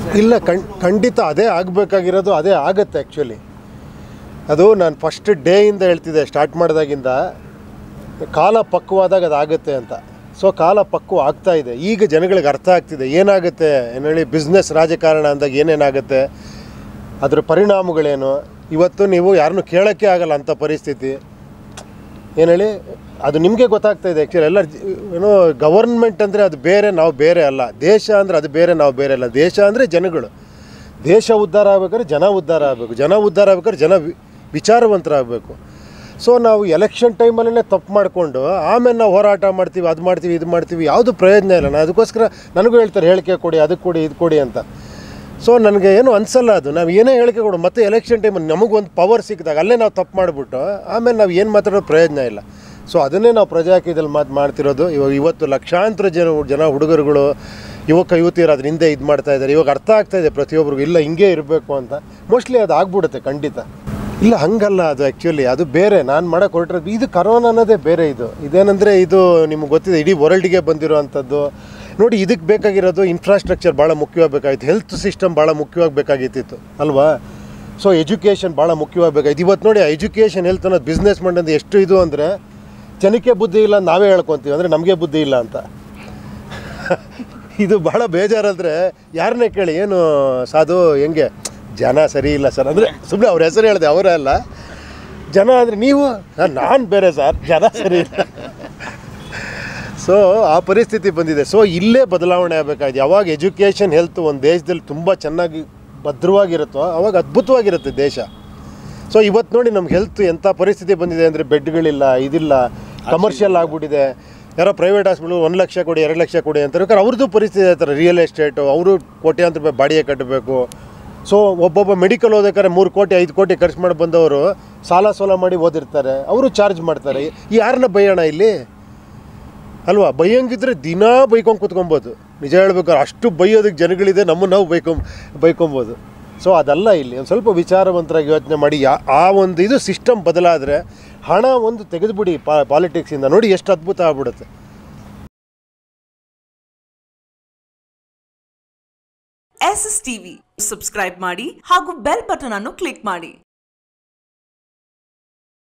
ಇಲ್ಲ ಕಣ್ ಖಂಡಿತ ಅದೇ ಆಗಬೇಕಾಗಿರೋದು ಅದೇ ಆಗತ್ತೆ ಆ್ಯಕ್ಚುಲಿ ಅದು ನಾನು ಫಸ್ಟ್ ಡೇಯಿಂದ ಹೇಳ್ತಿದ್ದೆ ಸ್ಟಾರ್ಟ್ ಮಾಡಿದಾಗಿಂದ ಕಾಲ ಪಕ್ವಾದಾಗ ಅದು ಆಗುತ್ತೆ ಅಂತ ಸೊ ಕಾಲ ಪಕ್ವ ಆಗ್ತಾ ಇದೆ ಈಗ ಜನಗಳಿಗೆ ಅರ್ಥ ಆಗ್ತಿದೆ ಏನಾಗುತ್ತೆ ಏನು ಹೇಳಿ ಬಿಸ್ನೆಸ್ ರಾಜಕಾರಣ ಅಂದಾಗ ಏನೇನಾಗುತ್ತೆ ಅದ್ರ ಪರಿಣಾಮಗಳೇನು ಇವತ್ತು ನೀವು ಯಾರನ್ನೂ ಕೇಳೋಕ್ಕೆ ಆಗಲ್ಲ ಅಂಥ ಪರಿಸ್ಥಿತಿ ಏನು ಹೇಳಿ ಅದು ನಿಮಗೆ ಗೊತ್ತಾಗ್ತಾ ಇದೆ ಆ್ಯಕ್ಚುಲಿ ಎಲ್ಲ ಜ- ಏನೋ ಗವರ್ಮೆಂಟ್ ಅಂದರೆ ಅದು ಬೇರೆ ನಾವು ಬೇರೆ ಅಲ್ಲ ದೇಶ ಅಂದರೆ ಅದು ಬೇರೆ ನಾವು ಬೇರೆ ಅಲ್ಲ ದೇಶ ಅಂದರೆ ಜನಗಳು ದೇಶ ಉದ್ಧಾರ ಆಗ್ಬೇಕಾದ್ರೆ ಜನ ಉದ್ಧಾರ ಆಗಬೇಕು ಜನ ಉದ್ಧಾರ ಆಗ್ಬೇಕಾದ್ರೆ ಜನ ವಿ- ವಿಚಾರವಂತರಾಗಬೇಕು ಸೊ ನಾವು ಎಲೆಕ್ಷನ್ ಟೈಮಲ್ಲೇ ತಪ್ಪು ಮಾಡಿಕೊಂಡು ಆಮೇಲೆ ನಾವು ಹೋರಾಟ ಮಾಡ್ತೀವಿ ಅದು ಮಾಡ್ತೀವಿ ಇದು ಮಾಡ್ತೀವಿ ಯಾವುದು ಪ್ರಯೋಜನ ಇಲ್ಲ ನಾನು ಅದಕ್ಕೋಸ್ಕರ ನನಗೂ ಹೇಳ್ತಾರೆ ಹೇಳಿಕೆ ಕೊಡಿ ಅದಕ್ಕೆ ಕೊಡಿ ಇದು ಕೊಡಿ ಅಂತ ಸೊ ನನಗೆ ಏನು ಅನಿಸಲ್ಲ ಅದು ನಾವು ಏನೇ ಹೇಳಿಕೆ ಕೊಡು ಮತ್ತೆ ಎಲೆಕ್ಷನ್ ಟೈಮಲ್ಲಿ ನಮಗೊಂದು ಪವರ್ ಸಿಕ್ಕಿದಾಗ ಅಲ್ಲೇ ನಾವು ತಪ್ಪು ಮಾಡಿಬಿಟ್ಟು ಆಮೇಲೆ ನಾವು ಏನು ಮಾತಾಡೋ ಪ್ರಯೋಜನ ಇಲ್ಲ ಸೊ ಅದನ್ನೇ ನಾವು ಪ್ರಜಾಕೀಯದಲ್ಲಿ ಮಾತು ಮಾಡ್ತಿರೋದು ಇವಾಗ ಇವತ್ತು ಲಕ್ಷಾಂತರ ಜನ ಜನ ಹುಡುಗರುಗಳು ಯುವಕ ಯುವತಿಯರು ಅದ್ರ ಹಿಂದೆ ಇದು ಮಾಡ್ತಾ ಇದ್ದಾರೆ ಇವಾಗ ಅರ್ಥ ಆಗ್ತಾ ಇದೆ ಪ್ರತಿಯೊಬ್ಬರಿಗೂ ಇಲ್ಲ ಹಿಂಗೆ ಇರಬೇಕು ಅಂತ ಮೋಸ್ಟ್ಲಿ ಅದು ಆಗ್ಬಿಡುತ್ತೆ ಖಂಡಿತ ಇಲ್ಲ ಹಂಗಲ್ಲ ಅದು ಆ್ಯಕ್ಚುಲಿ ಅದು ಬೇರೆ ನಾನು ಮಾಡೋಕೆ ಹೊರಟಿರೋದು ಇದು ಕರೋನಾ ಅನ್ನೋದೇ ಬೇರೆ ಇದು ಇದೇನಂದರೆ ಇದು ನಿಮ್ಗೆ ಗೊತ್ತಿದೆ ಇಡೀ ವರ್ಲ್ಡ್ಗೆ ಬಂದಿರೋ ಅಂಥದ್ದು ನೋಡಿ ಇದಕ್ಕೆ ಬೇಕಾಗಿರೋದು ಇನ್ಫ್ರಾಸ್ಟ್ರಕ್ಚರ್ ಭಾಳ ಮುಖ್ಯವಾಗಬೇಕಾಗಿತ್ತು ಹೆಲ್ತ್ ಸಿಸ್ಟಮ್ ಭಾಳ ಮುಖ್ಯವಾಗಬೇಕಾಗಿತ್ತಿತ್ತು ಅಲ್ವಾ ಸೊ ಎಜುಕೇಷನ್ ಭಾಳ ಮುಖ್ಯವಾಗಬೇಕಾಗಿತ್ತು ಇವತ್ತು ನೋಡಿ ಎಜುಕೇಷನ್ ಹೆಲ್ತ್ ಅನ್ನೋದು ಬಿಸ್ನೆಸ್ ಮಾಡೋದು ಎಷ್ಟು ಇದು ಅಂದರೆ ಜನಕ್ಕೆ ಬುದ್ಧಿ ಇಲ್ಲ ನಾವೇ ಹೇಳ್ಕೊತೀವಿ ಅಂದರೆ ನಮಗೆ ಬುದ್ಧಿ ಇಲ್ಲ ಅಂತ ಇದು ಭಾಳ ಬೇಜಾರಂದರೆ ಯಾರನ್ನೇ ಕೇಳಿ ಏನು ಸಾಧು ಹೆಂಗೆ ಜನ ಸರಿ ಇಲ್ಲ ಸರ್ ಅಂದರೆ ಸುಮ್ಮನೆ ಅವ್ರ ಹೆಸರು ಹೇಳಿದೆ ಅವರೇ ಅಲ್ಲ ಜನ ಅಂದರೆ ನೀವು ನಾನು ಬೇರೆ ಸರ್ ಜನ ಸರಿ ಇಲ್ಲ ಸೊ ಆ ಪರಿಸ್ಥಿತಿ ಬಂದಿದೆ ಸೊ ಇಲ್ಲೇ ಬದಲಾವಣೆ ಆಗಬೇಕಾಗಿದೆ ಯಾವಾಗ ಎಜುಕೇಷನ್ ಹೆಲ್ತ್ ಒಂದು ದೇಶದಲ್ಲಿ ತುಂಬ ಚೆನ್ನಾಗಿ ಭದ್ರವಾಗಿರುತ್ತೋ ಅವಾಗ ಅದ್ಭುತವಾಗಿರುತ್ತೆ ದೇಶ ಸೊ ಇವತ್ತು ನೋಡಿ ನಮ್ಗೆ ಹೆಲ್ತ್ ಎಂಥ ಪರಿಸ್ಥಿತಿ ಬಂದಿದೆ ಅಂದರೆ ಬೆಡ್ಗಳಿಲ್ಲ ಇದಿಲ್ಲ ಕಮರ್ಷಿಯಲ್ ಆಗಿಬಿಟ್ಟಿದೆ ಯಾರೋ ಪ್ರೈವೇಟ್ ಹಾಸ್ಪಿಟ್ಲು ಒಂದು ಲಕ್ಷ ಕೊಡಿ ಎರಡು ಲಕ್ಷ ಕೊಡಿ ಅಂತಾರೆ ಬೇಕಾದ್ರೆ ಅವ್ರದ್ದು ಪರಿಸ್ಥಿತಿ ಇರ್ತಾರೆ ರಿಯಲ್ ಎಸ್ಟೇಟು ಅವರು ಕೋಟ್ಯಾಂತರ ರೂಪಾಯಿ ಬಾಡಿಗೆ ಕಟ್ಟಬೇಕು ಸೊ ಒಬ್ಬೊಬ್ಬ ಮೆಡಿಕಲ್ ಓದಬೇಕಾದ್ರೆ ಮೂರು ಕೋಟಿ ಐದು ಕೋಟಿ ಖರ್ಚು ಮಾಡಿ ಬಂದವರು ಸಾಲ ಸೋಲ ಮಾಡಿ ಓದಿರ್ತಾರೆ ಅವರು ಚಾರ್ಜ್ ಮಾಡ್ತಾರೆ ಯಾರನ್ನ ಬೈಯೋಣ ಇಲ್ಲಿ ಅಲ್ವಾ ಬೈಯಂಗಿದ್ರೆ ದಿನಾ ಬೈಕೊಂಡು ಕೂತ್ಕೊಬೋದು ನಿಜ ಹೇಳ್ಬೇಕಾದ್ರೆ ಅಷ್ಟು ಬೈಯೋದಕ್ಕೆ ಜನಗಳಿದೆ ನಮ್ಮನ್ನು ನಾವು ಬೈಕೊಂಬ ಬೈಕೊಬೋದು ಸೊ ಅದಲ್ಲ ಇಲ್ಲಿ ಒಂದು ಸ್ವಲ್ಪ ವಿಚಾರವಂತರಾಗಿ ಯೋಚನೆ ಮಾಡಿ ಯಾ ಆ ಒಂದು ಇದು ಸಿಸ್ಟಮ್ ಬದಲಾದರೆ ಹಣ ಒಂದು ತೆಗೆದುಬಿಡಿ ಪಾ ಪಾಲಿಟಿಕ್ಸಿಂದ ನೋಡಿ ಎಷ್ಟು ಅದ್ಭುತ ಆಗ್ಬಿಡುತ್ತೆ ಎಸ್ ಎಸ್ ಟಿವಿ ಸಬ್ಸ್ಕ್ರೈಬ್ ಮಾಡಿ ಹಾಗೂ ಬೆಲ್ ಬಟನ್ ಅನ್ನು ಕ್ಲಿಕ್ ಮಾಡಿ